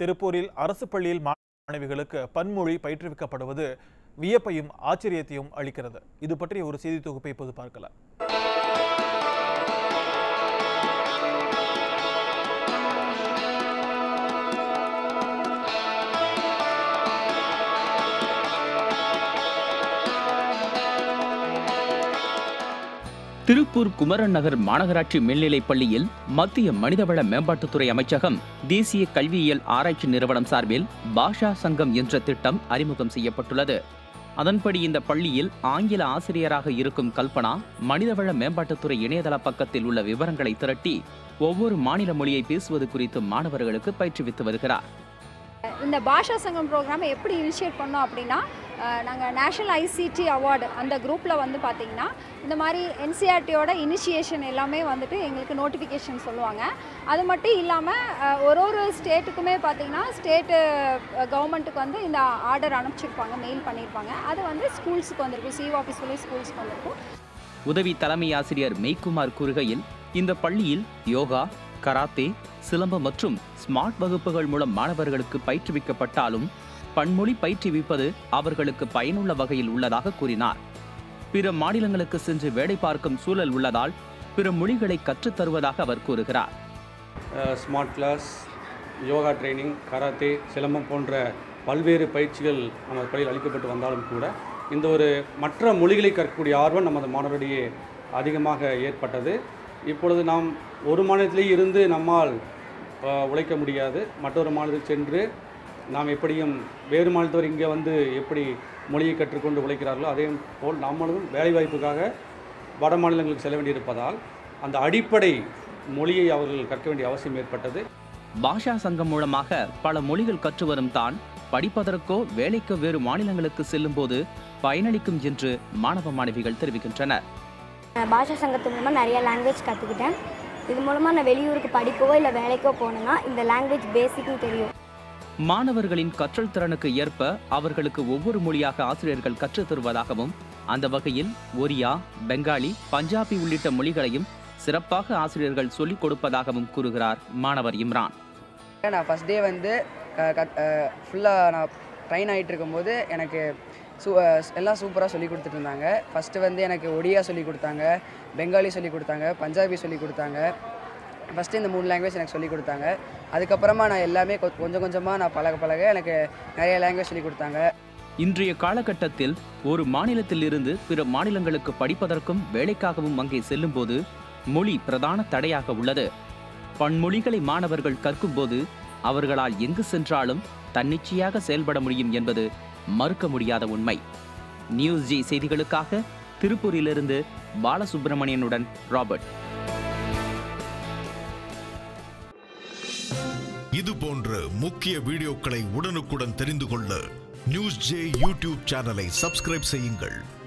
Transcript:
திருப்பூரில் அரசு பள்ளியில் மாணவிகளுக்கு பன்மொழி பயிற்றுவிக்கப்படுவது வியப்பையும் ஆச்சரியத்தையும் அளிக்கிறது இது பற்றிய ஒரு செய்தி தொகுப்பை இப்போது பார்க்கலாம் திருப்பூர் குமரன் நகர் மாநகராட்சி மேல்நிலைப் பள்ளியில் மத்திய மனிதவள மேம்பாட்டுத்துறை அமைச்சகம் தேசிய கல்வியியல் ஆராய்ச்சி நிறுவனம் சார்பில் பாஷா சங்கம் என்ற திட்டம் அறிமுகம் செய்யப்பட்டுள்ளது அதன்படி இந்த பள்ளியில் ஆங்கில ஆசிரியராக இருக்கும் கல்பனா மனிதவள மேம்பாட்டுத்துறை இணையதள பக்கத்தில் உள்ள விவரங்களை திரட்டி ஒவ்வொரு மாநில மொழியை பேசுவது குறித்து மாணவர்களுக்கு பயிற்றுவித்து வருகிறார் இந்த பாஷா சங்கம் ப்ரோக்ராமை எப்படி இனிஷியேட் பண்ணோம் அப்படின்னா நாங்கள் நேஷனல் ஐசிடி அவார்டு அந்த குரூப்பில் வந்து பார்த்திங்கன்னா இந்த மாதிரி என்சிஆர்டியோட இனிஷியேஷன் எல்லாமே வந்துட்டு எங்களுக்கு நோட்டிஃபிகேஷன் சொல்லுவாங்க அது மட்டும் இல்லாமல் ஒரு ஒரு ஸ்டேட்டுக்குமே பார்த்திங்கன்னா ஸ்டேட்டு கவர்மெண்ட்டுக்கு வந்து இந்த ஆர்டர் அனுப்பிச்சிருப்பாங்க மெயில் பண்ணியிருப்பாங்க அது வந்து ஸ்கூல்ஸுக்கு வந்திருக்கும் சிஓ ஆஃபீஸ்லேயும் ஸ்கூல்ஸ்க்கு வந்திருக்கும் உதவி தலைமை ஆசிரியர் மெய்குமார் கூறுகையில் இந்த பள்ளியில் யோகா கராத்தே சிலம்பம் மற்றும் ஸ்மார்ட் வகுப்புகள் மூலம் மாணவர்களுக்கு பயிற்றுவிக்கப்பட்டாலும் பன்மொழி பயிற்றுவிப்பது அவர்களுக்கு பயனுள்ள வகையில் உள்ளதாக கூறினார் பிற மாநிலங்களுக்கு சென்று வேலை பார்க்கும் சூழல் உள்ளதால் பிற மொழிகளை கற்றுத் தருவதாக அவர் கூறுகிறார் smart class yoga training karate silambam போன்ற பல்வேறு பயிற்சிகள் நமது பள்ளியில் அளிக்கப்பட்டு வந்தாலும் கூட இந்த ஒரு மற்ற மொழிகளை கற்கக்கூடிய ஆர்வம் நமது மாணவரிடையே அதிகமாக ஏற்பட்டது இப்பொழுது நாம் ஒரு மாநிலத்திலே இருந்து நம்மால் அஹ், உழைக்க முடியாது மற்றொரு மாநிலத்தில் சென்று நாம் எப்படியும் வேறு மாநிலத்தவர் இங்கே வந்து எப்படி மொழியை கற்றுக்கொண்டு உழைக்கிறார்களோ அதே போல் நம்மளும் வேலைவாய்ப்புக்காக வட மாநிலங்களுக்கு செல்ல வேண்டியிருப்பதால் அந்த அடிப்படை மொழியை அவர்கள் கற்க வேண்டிய அவசியம் ஏற்பட்டது பாஷா சங்கம் மூலமாக பல மொழிகள் கற்று வரும் தான் படிப்பதற்கோ வேலைக்கோ வேறு மாநிலங்களுக்கு செல்லும்போது பயனளிக்கும் என்று மாணவ மாணவிகள் தெரிவிக்கின்றனர் பாஷா சங்கத்து மூலமாக நிறைய லாங்குவேஜ் கற்றுக்கிட்டேன் இது மூலமாக நான் வெளியூருக்கு படிக்கவோ இல்லை வேலைக்கோ போனேன்னா இந்த லாங்குவேஜ் பேசிக்கும் தெரியும் மாணவர்களின் கற்றல் திறனுக்கு ஏற்ப அவர்களுக்கு ஒவ்வொரு மொழியாக ஆசிரியர்கள் கற்றுத் தருவதாகவும் அந்த வகையில் ஒரியா பெங்காலி பஞ்சாபி உள்ளிட்ட மொழிகளையும் சிறப்பாக ஆசிரியர்கள் சொல்லிக் கொடுப்பதாகவும் கூறுகிறார் மாணவர் இம்ரான் நான் ஃபஸ்ட் டே வந்து ஃபுல்லாக நான் ட்ரைன் ஆகிட்டு இருக்கும்போது எனக்கு சூ அஹ் எல்லாம் சூப்பராக சொல்லி கொடுத்துட்டு இருந்தாங்க ஃபஸ்ட்டு வந்து எனக்கு ஒடியா சொல்லி கொடுத்தாங்க பெங்காலி சொல்லி கொடுத்தாங்க பஞ்சாபி சொல்லி கொடுத்தாங்க ஃபஸ்ட்டு இந்த மூணு லாங்குவேஜ் எனக்கு சொல்லி கொடுத்தாங்க அதுக்கப்புறமா நான் எல்லாமே கொ- கொஞ்சம் கொஞ்சமாக நான் பழக பழக எனக்கு நிறைய லாங்குவேஜ் சொல்லி கொடுத்தாங்க இன்றைய காலகட்டத்தில் ஒரு மாநிலத்தில் இருந்து பிற மாநிலங்களுக்கு படிப்பதற்கும் வேலைக்காகவும் அங்கே செல்லும்போது மொழி பிரதான தடையாக உள்ளது பன்மொழிகளை மாணவர்கள் கற்கும்போது அவர்களால் எங்கு சென்றாலும் தன்னிச்சையாக செயல்பட முடியும் என்பது மறுக்க முடியாத உண்மை நியூஸ் ஜி செய்திகளுக்காக திருப்பூரிலிருந்து பாலசுப்பிரமணியனுடன் ராபர்ட் இது போன்ற முக்கிய வீடியோக்களை உடனுக்குடன் தெரிந்து கொள்ள நியூஸ் ஜே யூடியூப் சேனலை சப்ஸ்கிரைப் செய்யுங்கள்